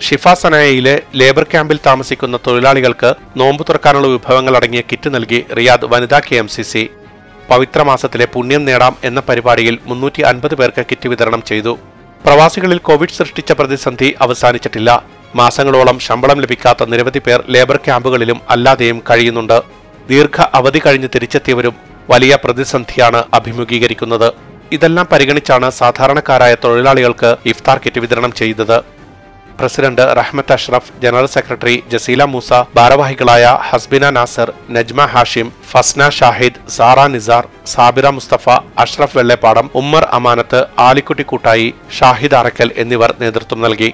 ഷിഫ സനായയിലെ labour ക്യാമ്പിൽ താമസിക്കുന്ന തൊഴിലാളികൾക്ക് നോമ്പ് തുറക്കാനുള്ള വിഭവങ്ങൾ അടങ്ങിയ കിറ്റ് നൽകി റിയാദ് വനിതാ കെ എം സി സി പവിത്രമാസത്തിലെ പുണ്യം നേടാം എന്ന പരിപാടിയിൽ മുന്നൂറ്റി അൻപത് പേർക്ക് കിറ്റ് വിതരണം ചെയ്തു പ്രവാസികളിൽ കോവിഡ് സൃഷ്ടിച്ച പ്രതിസന്ധി അവസാനിച്ചിട്ടില്ല മാസങ്ങളോളം ശമ്പളം ലഭിക്കാത്ത നിരവധി പേർ ലേബർ ക്യാമ്പുകളിലും അല്ലാതെയും കഴിയുന്നുണ്ട് ദീർഘ അവധി കഴിഞ്ഞ് തിരിച്ചെത്തിയവരും വലിയ പ്രതിസന്ധിയാണ് അഭിമുഖീകരിക്കുന്നത് ഇതെല്ലാം പരിഗണിച്ചാണ് സാധാരണക്കാരായ തൊഴിലാളികൾക്ക് ഇഫ്താർ കിറ്റ് വിതരണം ചെയ്തത് president Rahmath Ashraf general secretary Jaseela Moosa ഭാരവാഹികളായ ഹസ്ബിന നാസർ നജ്മ ഹാഷിം ഫസ്ന ഷാഹിദ് സാറ നിസാർ സാബിറ മുസ്തഫ അഷ്റഫ് വെള്ളേപ്പാടം ഉമ്മർ അമാനത്ത് ആലിക്കുട്ടി കൂട്ടായി ഷാഹിദ് അറക്കൽ എന്നിവർ നേതൃത്വം നൽകി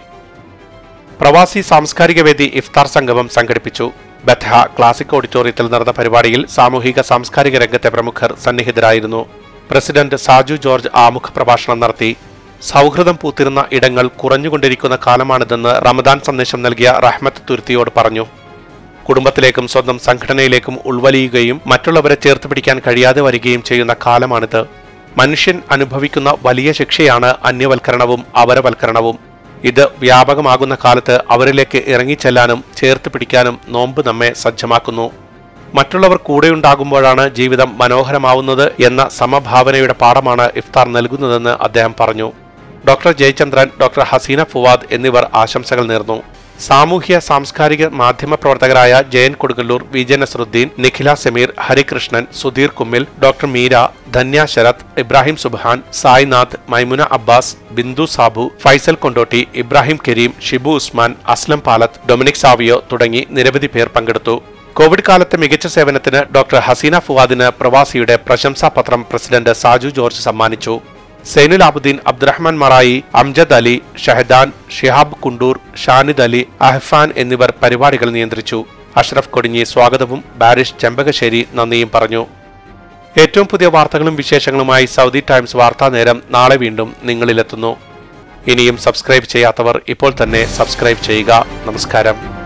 പ്രവാസി സാംസ്കാരിക വേദി ഇഫ്താർ സംഗമം സംഘടിപ്പിച്ചു ബത്ഹ ക്ലാസിക് ഓഡിറ്റോറിയത്തിൽ നടന്ന പരിപാടിയിൽ സാമൂഹിക സാംസ്കാരിക രംഗത്തെ പ്രമുഖർ സന്നിഹിതരായിരുന്നു പ്രസിഡന്റ് സാജു ജോർജ് ആമുഖ പ്രഭാഷണം നടത്തി സൗഹൃദം പൂത്തിരുന്ന ഇടങ്ങൾ കുറഞ്ഞുകൊണ്ടിരിക്കുന്ന കാലമാണിതെന്ന് റമദാൻ സന്ദേശം നൽകിയ റഹ്മത്ത് തുരുത്തിയോട് പറഞ്ഞു കുടുംബത്തിലേക്കും സ്വന്തം സംഘടനയിലേക്കും ഉൾവലിയുകയും മറ്റുള്ളവരെ ചേർത്ത് പിടിക്കാൻ കഴിയാതെ വരികയും ചെയ്യുന്ന കാലമാണിത് മനുഷ്യൻ അനുഭവിക്കുന്ന വലിയ ശിക്ഷയാണ് അന്യവൽക്കരണവും അവരവൽക്കരണവും ഇത് വ്യാപകമാകുന്ന കാലത്ത് അവരിലേക്ക് ഇറങ്ങിച്ചെല്ലാനും ചേർത്ത് പിടിക്കാനും നോമ്പ് നമ്മെ സജ്ജമാക്കുന്നു മറ്റുള്ളവർ കൂടെയുണ്ടാകുമ്പോഴാണ് ജീവിതം മനോഹരമാവുന്നത് എന്ന സമഭാവനയുടെ പാഠമാണ് ഇഫ്താർ നൽകുന്നതെന്ന് അദ്ദേഹം പറഞ്ഞു ഡോക്ടർ ജയചന്ദ്രൻ ഡോക്ടർ ഹസീന ഫുവാദ് എന്നിവർ ആശംസകൾ നേർന്നു സാമൂഹ്യ സാംസ്കാരിക മാധ്യമ പ്രവർത്തകരായ Jayan Kodungallur V J Nasarudheen Nikhila Sameer Harikrishnan Sudheer Kummil doctor Meera Dhanya Sarath Ibrahim Subhan Sainath Maimuna Abbas Bindu Sabu Faisal Kondotty Ibrahim Kareem Shibu Usman Aslam Palath Dominic Savio തുടങ്ങി നിരവധി പേർ പങ്കെടുത്തു കോവിഡ് കാലത്തെ മികച്ച സേവനത്തിന് ഡോക്ടർ ഹസീന ഫുവാദിന് പ്രവാസിയുടെ പ്രശംസാപത്രം പ്രസിഡന്റ് സാജു ജോർജ് സമ്മാനിച്ചു സൈനുൽ ആബുദ്ദീൻ അബ്ദുറഹ്മാൻ മറായി അംജദ് അലി ഷഹദാൻ ഷിഹാബ് കുണ്ടൂർ ഷാനിദ് അലി അഹ്ഫാൻ എന്നിവർ പരിപാടികൾ നിയന്ത്രിച്ചു അഷ്റഫ് കൊടിഞ്ഞി സ്വാഗതവും ബാരിഷ് ചെമ്പകശ്ശേരി നന്ദിയും പറഞ്ഞു ഏറ്റവും പുതിയ വാർത്തകളും വിശേഷങ്ങളുമായി സൗദി ടൈംസ് വാർത്താ നേരം നാളെ വീണ്ടും നിങ്ങളിലെത്തുന്നു ഇനിയും സബ്സ്ക്രൈബ് ചെയ്യാത്തവർ ഇപ്പോൾ തന്നെ സബ്സ്ക്രൈബ് ചെയ്യുക നമസ്കാരം